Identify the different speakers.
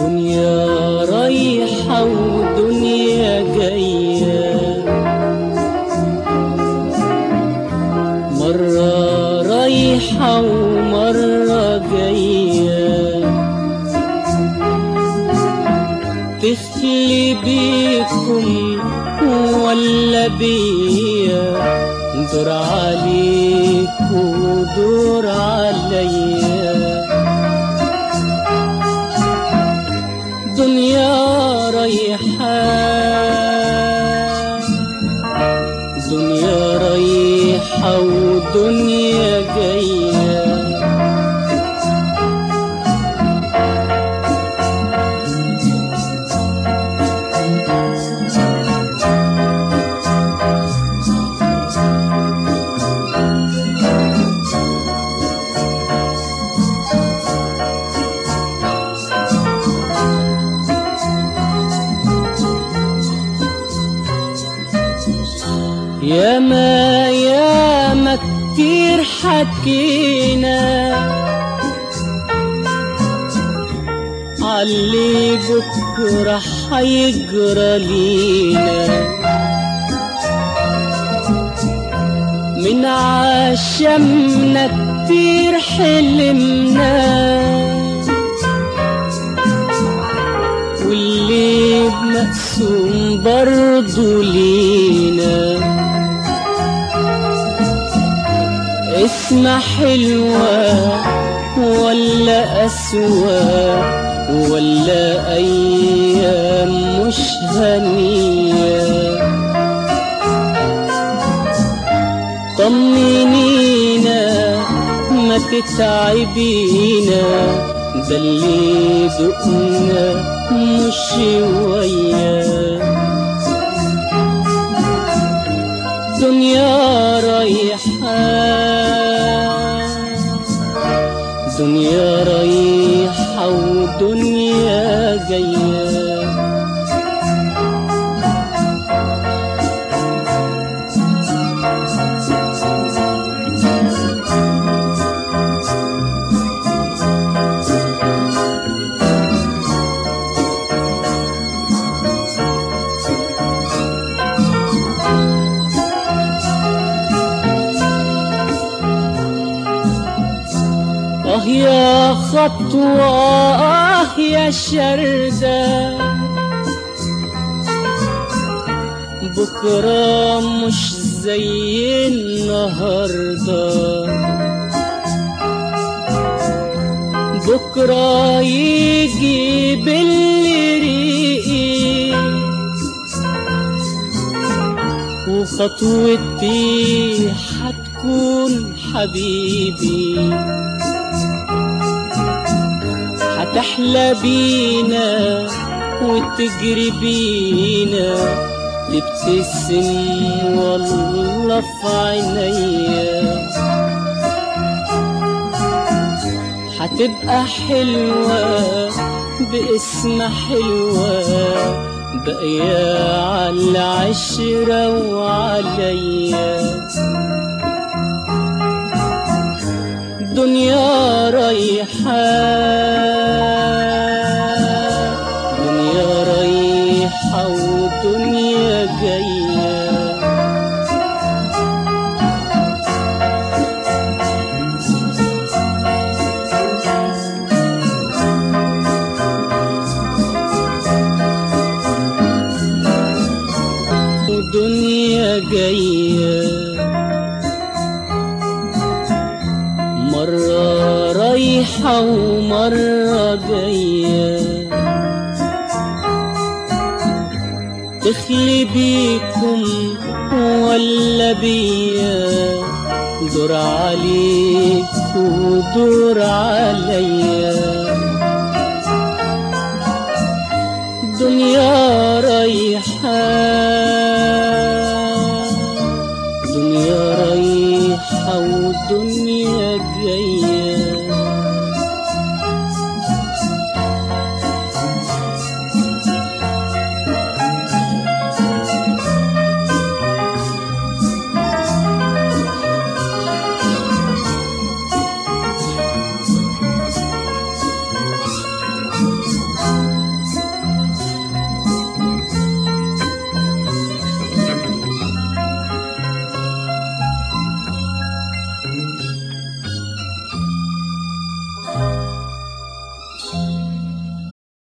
Speaker 1: دنيا رايحة ودنيا جاية مرة رايحة ومرة جاية تخلي بيكم ولا بيا دور عليك ودور عليا دنيا رايحة دنيا رايحة ودنيا جاية يا ما يا ما كتير حكينا علي بكرة حيجرى لينا من عشمنا كتير حلمنا واللي مقسوم برضو لينا اسمها حلوة ولا أسوأ ولا أيام مش هنية طمنينا ما تتعبينا ده اللي دقنا مش شوية دنيا رايحة دنيا رايحة ودنيا جاية آه يا خطوة آه يا شردة بكرة مش زي النهاردة بكرة يجي بالريق وخطوتي حتكون حبيبي هتحلى بينا وتجري بينا تبتسم والله في عينيا هتبقى حلوة باسم حلوة باقية على العشرة وعليا دنيا رايحة دنيا رايحة ودنيا جاية ودنيا جايه مرة رايحة ومرة جاية تخلي بيكم ولا بيا دور عليك ودور عليا دنيا رايحة